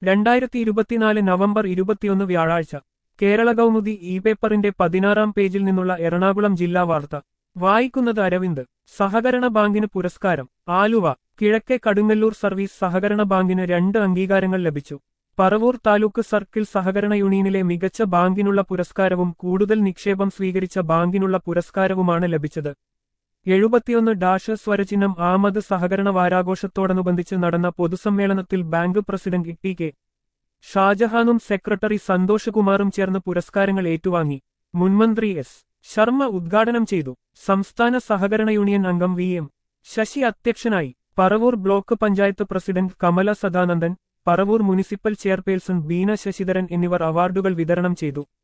രണ്ടായിരത്തി ഇരുപത്തിനാല് നവംബർ ഇരുപത്തിയൊന്ന് വ്യാഴാഴ്ച കേരള കൗമുദി ഇ പേപ്പറിന്റെ പതിനാറാം പേജിൽ നിന്നുള്ള എറണാകുളം ജില്ലാ വാർത്ത വായിക്കുന്നത് അരവിന്ദ് സഹകരണ ബാങ്കിന് പുരസ്കാരം ആലുവ കിഴക്കേ കടുങ്ങല്ലൂർ സർവീസ് സഹകരണ ബാങ്കിന് രണ്ട് അംഗീകാരങ്ങൾ ലഭിച്ചു പറവൂർ താലൂക്ക് സർക്കിൾ സഹകരണ യൂണിയനിലെ മികച്ച ബാങ്കിനുള്ള പുരസ്കാരവും കൂടുതൽ നിക്ഷേപം സ്വീകരിച്ച ബാങ്കിനുള്ള പുരസ്കാരവുമാണ് ലഭിച്ചത് എഴുപത്തിയൊന്ന് ഡാഷ് സ്വരചിഹ്നം ആമത് സഹകരണ വാരാഘോഷത്തോടനുബന്ധിച്ച് നടന്ന പൊതുസമ്മേളനത്തിൽ ബാങ്ക് പ്രസിഡന്റ് ടി കെ ഷാജഹാനും സെക്രട്ടറി സന്തോഷ് കുമാറും ചേർന്ന് പുരസ്കാരങ്ങൾ ഏറ്റുവാങ്ങി മുൻമന്ത്രി എസ് ശർമ്മ ഉദ്ഘാടനം ചെയ്തു സംസ്ഥാന സഹകരണ യൂണിയൻ അംഗം വി എം ശശി അധ്യക്ഷനായി Paravur block panchayat president Kamala Sadanandan Paravur municipal chairperson Beena Sasidharan എന്നിവർ അവാർഡുകൾ വിതരണം ചെയ്തു